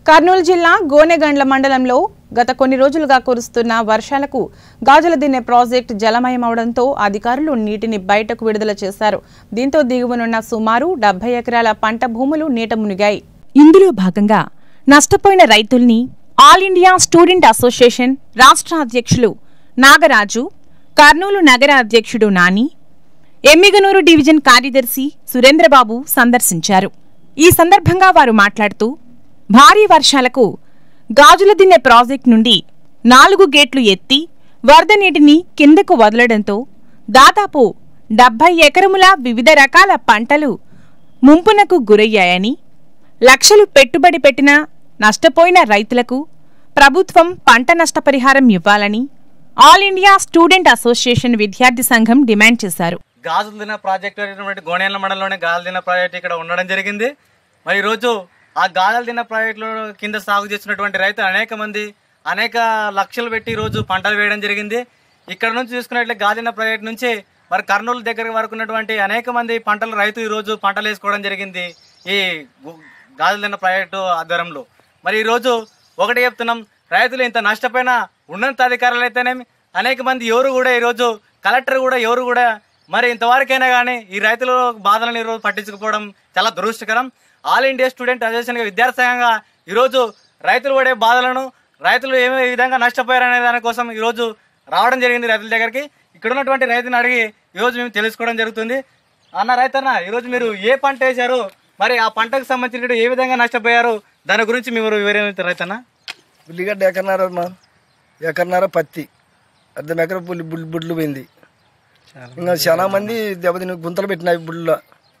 కర్నూలు జిల్లా గోనెగండ్ల మండలంలో గత కొన్ని రోజులుగా కురుస్తున్న వర్షాలకు గాజుల దిన్నె ప్రాజెక్టు జలమయమవడంతో అధికారులు నీటిని బయటకు విడుదల చేశారు దీంతో దిగువనున్న సుమారు డెబ్బై ఎకరాల పంట భూములు నీట మునిగాయి ఇందులో భాగంగా నష్టపోయిన రైతుల్ని ఆల్ ఇండియా స్టూడెంట్ అసోసియేషన్ రాష్ట్ర అధ్యక్షులు నాగరాజు కర్నూలు నగర అధ్యక్షుడు నాని ఎమ్మిగనూరు డివిజన్ కార్యదర్శి సురేంద్రబాబు సందర్శించారు ఈ సందర్భంగా వారు మాట్లాడుతూ భారీ వర్షాలకు గాజుల దిన్నె ప్రాజెక్టు నుండి నాలుగు గేట్లు ఎత్తి వరద నీటిని కిందకు వదలడంతో దాదాపు డెబ్బై ఎకరముల వివిధ రకాల పంటలు ముంపునకు గురయ్యాయని లక్షలు పెట్టుబడి పెట్టిన నష్టపోయిన రైతులకు ప్రభుత్వం పంట నష్టపరిహారం ఇవ్వాలని ఆల్ ఇండియా స్టూడెంట్ అసోసియేషన్ విద్యార్థి సంఘం డిమాండ్ చేశారు గాజుల దిన ప్రాజెక్టు అయినటువంటి గోనేళ్ల మండలంలోని గాజుల దిన ప్రాజెక్ట్ ఇక్కడ ఉండడం జరిగింది మరి ఈరోజు ఆ గాజుల దిన ప్రాజెక్టులో కింద సాగు చేస్తున్నటువంటి రైతులు అనేక మంది అనేక లక్షలు పెట్టి ఈరోజు పంటలు వేయడం జరిగింది ఇక్కడ నుంచి చూసుకున్నట్లే గాజుల ప్రాజెక్ట్ నుంచి మరి కర్నూలు దగ్గర వరకు ఉన్నటువంటి అనేక మంది పంటలు రైతు ఈరోజు పంటలు వేసుకోవడం జరిగింది ఈ గు- గాజుల దిన ప్రాజెక్టు ఆధ్వర్యంలో మరి ఈరోజు ఒకటి చెప్తున్నాం రైతులు ఇంత నష్టపోయిన ఉన్నతాధికారులు అయితేనేమి అనేక మంది ఎవరు కూడా ఈరోజు కలెక్టర్ కూడా ఎవరు కూడా మరి ఇంతవరకైనా కానీ ఈ రైతుల బాధలను ఈరోజు పట్టించుకోవడం చాలా దురదృష్టకరం ఆల్ ఇండియా స్టూడెంట్ అసోసియేషన్ విద్యార్థి సంఘంగా ఈరోజు రైతులు పడే బాధలను రైతులు ఏ విధంగా నష్టపోయారనే దానికోసం ఈరోజు రావడం జరిగింది రైతుల దగ్గరికి ఇక్కడ ఉన్నటువంటి రైతుని అడిగి ఈరోజు మేము తెలుసుకోవడం జరుగుతుంది అన్న రైతన్న ఈరోజు మీరు ఏ పంట వేశారు మరి ఆ పంటకు సంబంధించిన ఏ విధంగా నష్టపోయారు దాని గురించి మీరు వివరించారు రైతన్న ఉల్లిగడ్డ ఎకరన్నర మా ఎకరన్నర పత్తి అర్ధం ఎకర పుల్లి బుల్ బుడ్లు పోయింది ఇంకా చాలా మంది దెబ్బతిని గుంతలు పెట్టినాయి బుడ్లో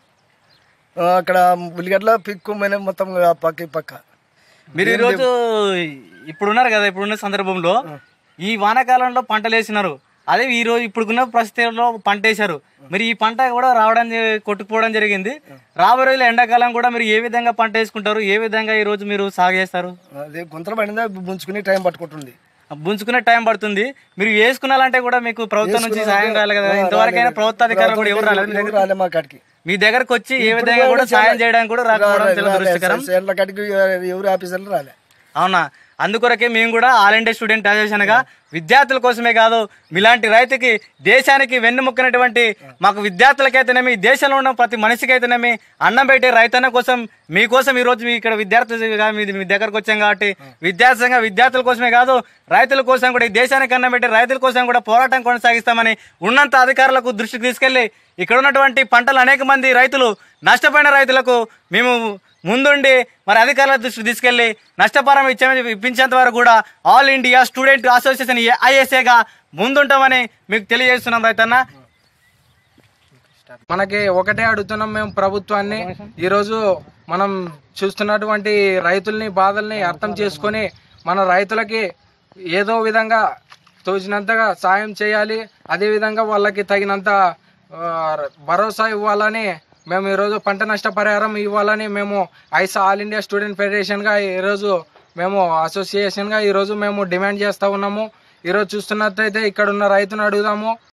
ఆ, అక్కడ ఉల్లిగడ్డల పిక్కు పోయిన మొత్తం ఆ పక్క ఈ పక్క మీరు ఈరోజు ఇప్పుడు ఉన్నారు కదా ఇప్పుడున్న సందర్భంలో ఈ వానాకాలంలో పంటలు వేసినారు అదే ఈ రోజు ఇప్పుడున్న పరిస్థితుల్లో పంట వేశారు మరి ఈ పంట కూడా రావడం జరి- కొట్టుకుపోవడం జరిగింది రాబోయే రోజుల్లో ఎండాకాలం కూడా మీరు ఏ విధంగా పంట వేసుకుంటారు ఏ విధంగా ఈ రోజు మీరు సాగు చేస్తారు అదే గుంతలు పడిందా ముంచుకుని టైం పట్టుకుంటుంది పుంజుకునే టైం పడుతుంది మీరు వేసుకున్నాలంటే కూడా మీకు ప్రభుత్వం నుంచి సహాయం కావాలి కదా ఇంతవరకైనా ప్రభుత్వ అధికారులు కూడా ఎవరు రాలేదు మీ ఎవరు దగ్గర? రాలే మా కాడికి మీ దగ్గరకు వచ్చి ఏ విధంగా కూడా సాయం చేయడానికి కూడా రాకపోవడం చాలా దురదృష్టకరం సేన్ల కాడికి ఎవరు ఆఫీసర్లు రాలే అవునా అందుకొరకే మేము కూడా ఆల్ ఇండియా స్టూడెంట్ అసోసియేషన్ గా విద్యార్థుల కోసమే కాదు మీలాంటి రైతుకి దేశానికి వెన్నుముక్కినటువంటి మాకు విద్యార్థులకైతేనేమి ఈ దేశంలో ఉన్న ప్రతి మనిషికైతేనేమి అన్నం పెట్టే రైతన్న కోసం మీకోసం ఈ రోజు మీ ఇక్కడ విద్యార్థులుగా మీ మీ దగ్గరకు వచ్చాం కాబట్టి విద్యార్థి సంఘ విద్యార్థుల కోసమే కాదు రైతుల కోసం కూడా ఈ దేశానికి అన్నం పెట్టే రైతుల కోసం కూడా పోరాటం కొనసాగిస్తామని ఉన్నంత అధికారులకు దృష్టికి తీసుకెళ్లి ఇక్కడ ఉన్నటువంటి పంటలు అనేక మంది రైతులు నష్టపోయిన రైతులకు మేము ముందుండి మరి అధికారుల దృష్టికి తీసుకెళ్లి నష్టపరం ఇచ్చే ఇప్పించేంత వరకు కూడా ఆల్ ఇండియా స్టూడెంట్ అసోసియేషన్ ఐఎస్ఏగా ముందుంటామని మీకు తెలియజేస్తున్నాం రైతన్న మనకి ఒకటే అడుగుతున్నాం మేము ప్రభుత్వాన్ని ఈరోజు మనం చూస్తున్నటువంటి రైతుల్ని బాధల్ని అర్థం చేసుకొని మన రైతులకి ఏదో విధంగా తోచినంతగా సాయం చేయాలి అదేవిధంగా వాళ్ళకి తగినంత ఆ, భరోసా ఇవ్వాలని మేము ఈరోజు పంట నష్ట పరిహారం ఇవ్వాలని మేము ఐసా ఆల్ ఇండియా స్టూడెంట్ ఫెడరేషన్గా ఈరోజు మేము అసోసియేషన్గా ఈరోజు మేము డిమాండ్ చేస్తూ ఉన్నాము ఈరోజు చూస్తున్నట్టయితే ఇక్కడ ఉన్న రైతును అడుగుదాము